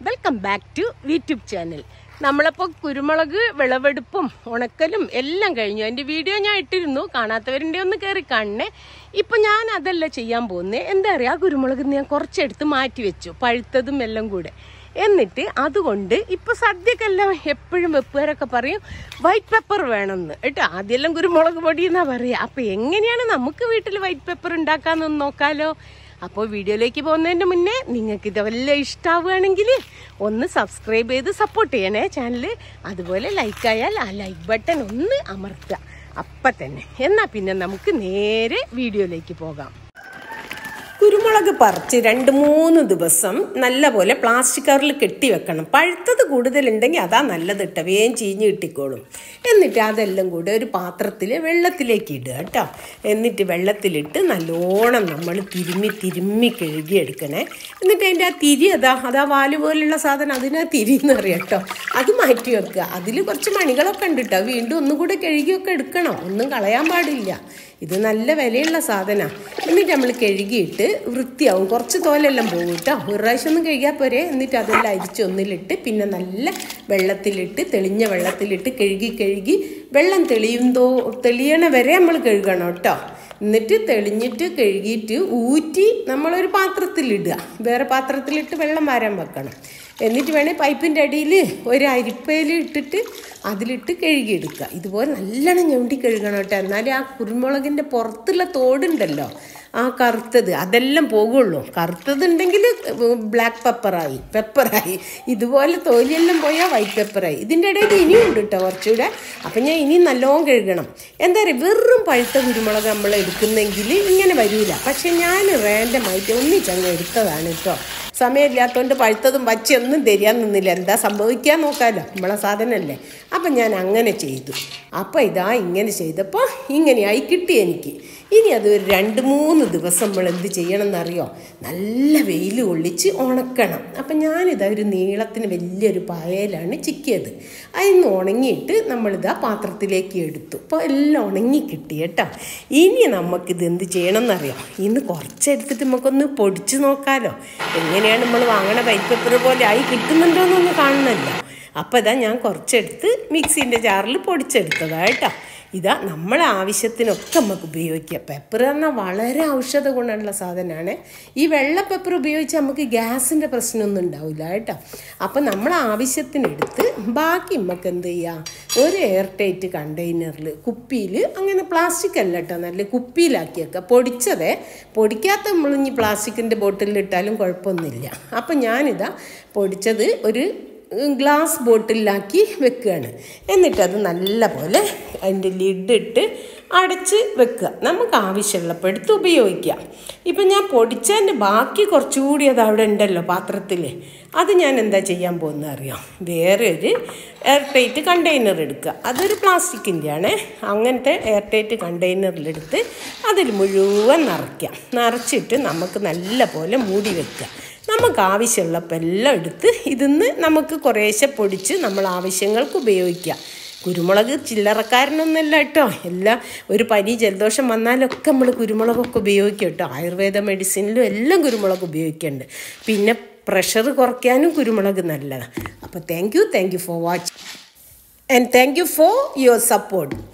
welcome back to YouTube channel നമ്മളപ്പോൾ കുരുമുളക് വിളവെടുപ്പും ഉണക്കലും എല്ലാം കഴിഞ്ഞു അതിൻ്റെ വീഡിയോ ഞാൻ ഇട്ടിരുന്നു കാണാത്തവരിൻ്റെ ഒന്ന് കയറി കാണണേ ഇപ്പം ഞാൻ അതല്ല ചെയ്യാൻ പോകുന്നത് എന്താ പറയുക ആ കുരുമുളക് ഞാൻ കുറച്ചെടുത്ത് മാറ്റി വെച്ചു പഴുത്തതും എല്ലാം കൂടെ എന്നിട്ട് അതുകൊണ്ട് ഇപ്പൊ സദ്യക്കെല്ലാം എപ്പോഴും വെപ്പുകാരൊക്കെ പറയും വൈറ്റ് പെപ്പർ വേണമെന്ന് കേട്ടോ ആദ്യമെല്ലാം കുരുമുളക് പൊടി എന്നാ പറയുക അപ്പൊ എങ്ങനെയാണ് നമുക്ക് വീട്ടിൽ വൈറ്റ് പെപ്പർ ഉണ്ടാക്കാന്നൊന്ന് നോക്കാലോ അപ്പോൾ വീഡിയോയിലേക്ക് പോകുന്നതിന് മുന്നേ നിങ്ങൾക്ക് ഇതെല്ലാം ഇഷ്ടമാവുകയാണെങ്കിൽ ഒന്ന് സബ്സ്ക്രൈബ് ചെയ്ത് സപ്പോർട്ട് ചെയ്യണേ ചാനൽ അതുപോലെ ലൈക്ക് ആയാൽ ആ ലൈക്ക് ബട്ടൺ ഒന്ന് അമർത്തുക അപ്പം തന്നെ എന്നാൽ പിന്നെ നമുക്ക് നേരെ വീഡിയോയിലേക്ക് പോകാം കുരുമുളക് പറിച്ച് രണ്ട് മൂന്ന് ദിവസം നല്ലപോലെ പ്ലാസ്റ്റിക് കവറിൽ കെട്ടി വെക്കണം പഴുത്തത് കൂടുതലുണ്ടെങ്കിൽ അതാ നല്ലത് ഇട്ട വേഗം ചീഞ്ഞ് കിട്ടിക്കോളും എന്നിട്ട് അതെല്ലാം കൂടെ ഒരു പാത്രത്തിൽ വെള്ളത്തിലേക്ക് ഇടുക കേട്ടോ എന്നിട്ട് വെള്ളത്തിലിട്ട് നല്ലോണം നമ്മൾ തിരുമ്മി തിരുമ്മി കഴുകി എടുക്കണേ എന്നിട്ട് അതിൻ്റെ ആ തിരി അതാ അതാ വാല് പോലുള്ള സാധനം അതിനാ തിരി എന്ന് പറയാം കേട്ടോ അത് മാറ്റി വെക്കുക അതിൽ കുറച്ച് മണികളൊക്കെ ഉണ്ട് കേട്ടോ വീണ്ടും ഒന്നും കൂടെ കഴുകിയൊക്കെ എടുക്കണം ഒന്നും കളയാൻ പാടില്ല ഇത് നല്ല വിലയുള്ള സാധനമാണ് എന്നിട്ട് നമ്മൾ കഴുകിയിട്ട് വൃത്തിയാവും കുറച്ച് തോലെല്ലാം പോകും കേട്ടോ ഒരു പ്രാവശ്യം ഒന്നും കഴുകിയാൽ പോരെ എന്നിട്ട് അതെല്ലാം അരിച്ച് ഒന്നിലിട്ട് പിന്നെ നല്ല വെള്ളത്തിലിട്ട് തെളിഞ്ഞ വെള്ളത്തിലിട്ട് കഴുകി കഴുകി വെള്ളം തെളിയുന്തോ തെളിയണ വരെ നമ്മൾ കഴുകണം കേട്ടോ എന്നിട്ട് തെളിഞ്ഞിട്ട് കഴുകിയിട്ട് ഊറ്റി നമ്മളൊരു പാത്രത്തിലിടുക വേറെ പാത്രത്തിലിട്ട് വെള്ളം വാരാൻ വെക്കണം എന്നിട്ട് വേണേൽ പൈപ്പിൻ്റെ അടിയിൽ ഒരു അരിപ്പയിൽ ഇട്ടിട്ട് അതിലിട്ട് കഴുകിയെടുക്കുക ഇതുപോലെ നല്ലോണം ഞൊണ്ടി കഴുകണം കേട്ടോ എന്നാലും ആ കുരുമുളകിൻ്റെ പുറത്തുള്ള തോടുണ്ടല്ലോ ആ കറുത്തത് അതെല്ലാം പോകുള്ളൂ കറുത്തതുണ്ടെങ്കിൽ ബ്ലാക്ക് പെപ്പറായി പെപ്പറായി ഇതുപോലെ തോലിയെല്ലാം പോയാൽ വൈറ്റ് പെപ്പറായി ഇതിൻ്റെ ഇടയിൽ ഇനിയും ഉണ്ട് കേട്ടോ കുറച്ചുകൂടെ അപ്പം ഞാൻ ഇനി നല്ലോണം കഴുകണം എന്താ പറയുക വെറും പഴുത്ത കുരുമുളക് നമ്മൾ എടുക്കുന്നെങ്കിൽ ഇങ്ങനെ വരില്ല പക്ഷെ ഞാൻ റാൻഡമായിട്ട് ഒന്നിച്ചങ്ങ് എടുത്തതാണ് കേട്ടോ സമയമില്ലാത്തതുകൊണ്ട് പഴുത്തതും പച്ചയൊന്നും തരിയാൻ നിന്നില്ല എന്താ സംഭവിക്കാൻ നോക്കാമല്ലോ നമ്മളെ സാധനമല്ലേ അപ്പം ഞാൻ അങ്ങനെ ചെയ്തു അപ്പം ഇതാ ഇങ്ങനെ ചെയ്തപ്പോൾ ഇങ്ങനെയായി കിട്ടി എനിക്ക് ഇനി അത് ഒരു രണ്ട് മൂന്ന് ദിവസം നമ്മൾ എന്ത് ചെയ്യണം എന്നറിയോ നല്ല വെയിൽ കൊള്ളിച്ച് ഉണക്കണം അപ്പം ഞാനിതാ ഒരു നീളത്തിന് വലിയൊരു പായയിലാണ് ചിക്കിയത് അതിന്ന് ഉണങ്ങിയിട്ട് നമ്മളിതാ പാത്രത്തിലേക്ക് എടുത്തു അപ്പോൾ എല്ലാം ഉണങ്ങി കിട്ടി കേട്ടോ ഇനി നമുക്കിത് എന്ത് ചെയ്യണം എന്നറിയോ ഇന്ന് കുറച്ചെടുത്തിട്ട് നമുക്കൊന്ന് പൊടിച്ച് നോക്കാമല്ലോ എങ്ങനെയാണ് നമ്മൾ വാങ്ങണ വൈറ്റ് പേപ്പർ പോലെ ആയി കിട്ടുന്നുണ്ടോ എന്നൊന്ന് കാണണമല്ലോ അപ്പോൾ ഇതാ ഞാൻ കുറച്ചെടുത്ത് മിക്സീൻ്റെ ജാറിൽ പൊടിച്ചെടുത്തതാണ് കേട്ടോ ഇതാ നമ്മളെ ആവശ്യത്തിനൊക്കെ നമുക്ക് ഉപയോഗിക്കാം പെപ്പർ പറഞ്ഞാൽ വളരെ ഔഷധ ഗുണമുള്ള സാധനമാണ് ഈ വെള്ള പെപ്പർ ഉപയോഗിച്ച് നമുക്ക് ഗ്യാസിൻ്റെ പ്രശ്നമൊന്നും ഉണ്ടാവില്ല കേട്ടോ അപ്പം നമ്മളെ ആവശ്യത്തിനെടുത്ത് ബാക്കി നമുക്ക് എന്ത് ചെയ്യാം ഒരു എയർ ടൈറ്റ് കണ്ടെയ്നറിൽ കുപ്പിയിൽ അങ്ങനെ പ്ലാസ്റ്റിക് അല്ല കേട്ടോ നല്ല കുപ്പിയിലാക്കി വെക്കുക പൊടിച്ചതേ പൊടിക്കാത്ത നമ്മൾ ഇനി പ്ലാസ്റ്റിക്കിൻ്റെ ബോട്ടിലിട്ടാലും കുഴപ്പമൊന്നുമില്ല അപ്പം ഞാനിതാ പൊടിച്ചത് ഒരു ഗ്ലാസ് ബോട്ടിലാക്കി വെക്കുകയാണ് എന്നിട്ടത് നല്ല പോലെ അതിൻ്റെ ലിഡിട്ട് അടച്ച് വെക്കുക നമുക്ക് ആവശ്യമുള്ളപ്പോൾ എടുത്ത് ഉപയോഗിക്കാം ഇപ്പം ഞാൻ പൊടിച്ചതിൻ്റെ ബാക്കി കുറച്ചുകൂടി അത് അവിടെ ഉണ്ടല്ലോ പാത്രത്തിൽ അത് ഞാൻ എന്താ ചെയ്യാൻ പോകുന്നത് അറിയാം വേറെ ഒരു എയർ ടൈറ്റ് കണ്ടെയ്നർ എടുക്കുക അതൊരു പ്ലാസ്റ്റിക്കിൻ്റെ ആണ് അങ്ങനത്തെ എയർ ടൈറ്റ് കണ്ടെയ്നറിലെടുത്ത് അതിൽ മുഴുവൻ നിറയ്ക്കാം നിറച്ചിട്ട് നമുക്ക് നല്ല പോലെ മൂടി വെക്കുക നമുക്ക് ആവശ്യമുള്ളപ്പോൾ എല്ലാം എടുത്ത് ഇതിന്ന് നമുക്ക് കുറേശ്ശെ പൊടിച്ച് നമ്മൾ ആവശ്യങ്ങൾക്ക് ഉപയോഗിക്കാം കുരുമുളക് ചില്ലറക്കാരനൊന്നുമല്ല കേട്ടോ എല്ലാം ഒരു പനി ജലദോഷം വന്നാലൊക്കെ നമ്മൾ കുരുമുളകൊക്കെ ഉപയോഗിക്കും കേട്ടോ ആയുർവേദ മെഡിസിനിലും എല്ലാം കുരുമുളക് ഉപയോഗിക്കുന്നുണ്ട് പിന്നെ പ്രഷർ കുറയ്ക്കാനും കുരുമുളക് നല്ലതാണ് അപ്പോൾ thank you thank you for watch and thank you for your support